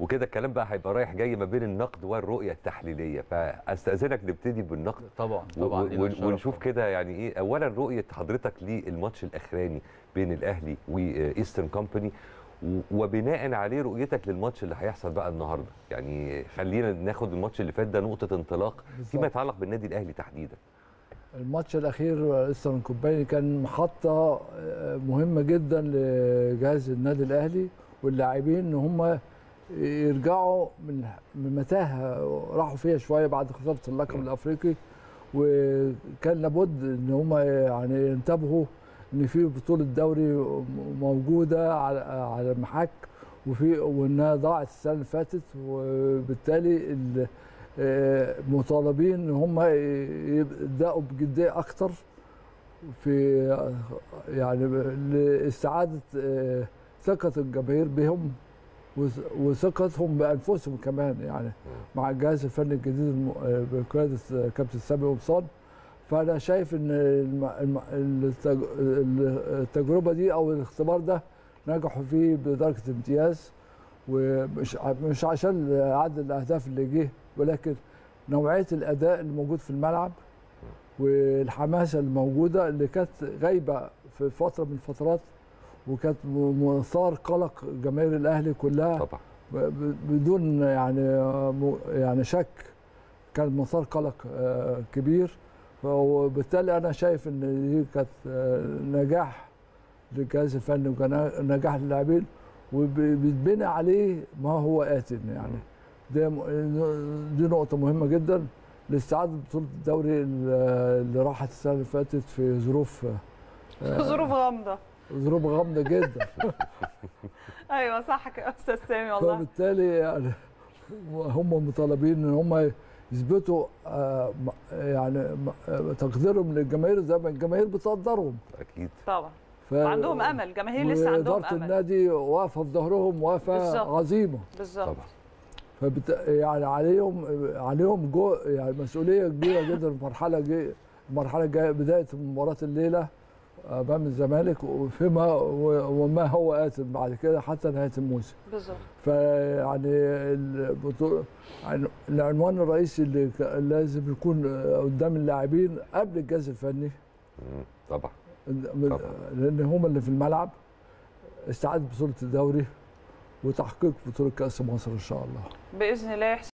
وكده الكلام بقى هيبقى رايح جاي ما بين النقد والرؤيه التحليليه فاستاذنك نبتدي بالنقد طبعا و- طبعا و- لينا الشرف ونشوف طبعاً. كده يعني ايه اولا رؤيه حضرتك للماتش الاخراني بين الاهلي وايسترن كومباني و- وبناء عليه رؤيتك للماتش اللي هيحصل بقى النهارده يعني خلينا ناخد الماتش اللي فات ده نقطه انطلاق فيما بالظبط. يتعلق بالنادي الاهلي تحديدا الماتش الاخير ايسترن كومباني كان محطه آه، مهمه جدا لجهاز النادي الاهلي واللاعبين ان هم يرجعوا من من متاهه راحوا فيها شويه بعد خساره اللقب الافريقي وكان لابد ان هم يعني ينتبهوا ان في بطوله دوري موجوده على على المحك وفي وانها ضاعت السنه اللي فاتت وبالتالي ال- آه، مطالبين ان هم يبداوا بجديه اكتر في آه، يعني لاستعاده آه، ثقه الجماهير بهم وث- وثقتهم بانفسهم كمان يعني مع الجهاز الفني الجديد الم- آه، بقياده آه، كابتن سامي قمصان فانا شايف ان الم- الم- التج- التجربه دي او الاختبار ده نجحوا فيه بدرجه امتياز ومش ع- مش عشان عدد الاهداف اللي جه ولكن نوعيه الاداء اللي موجود في الملعب والحماسه الموجوده اللي كانت غايبه في فتره من الفترات وكانت م- مثار قلق جماهير الاهلي كلها طبعا ب- ب- بدون يعني م- يعني شك كان مثار قلق آه، كبير وبالتالي انا شايف ان دي كانت آه، نجاح للجهاز الفني ونجاح للاعبين وبيتبني عليه ما هو آت يعني ده م- دي نقطة مهمة جدا لاستعادة بطولة الدوري ال- اللي راحت السنة اللي فاتت في ظروف آه، ظروف غامضه ظروف غامضة جدا ايوه صح يا استاذ سامي والله فبالتالي يعني هم مطالبين ان هم يثبتوا آه، م- يعني م- آه، تقديرهم للجماهير زي ما الجماهير بتقدرهم اكيد طبعا ف... وعندهم امل جماهير لسه عندهم وإدارة امل النادي واقفة في ظهرهم وقفة بالظبط. عظيمة بالظبط طبعا فبت... يعني عليهم عليهم جو يعني مسؤوليه كبيره جدا المرحله جي... المرحله الجايه بدايه مباراه الليله امام الزمالك وفيما و- وما هو ات بعد كده حتى نهايه الموسم بالظبط فيعني البطوله يعني العنوان الرئيسي اللي ك- لازم يكون قدام اللاعبين قبل الجهاز الفني مم. طبعا من- لان هم اللي في الملعب استعاده بطوله الدوري وتحقيق بطوله كاس مصر ان شاء الله باذن الله يحسن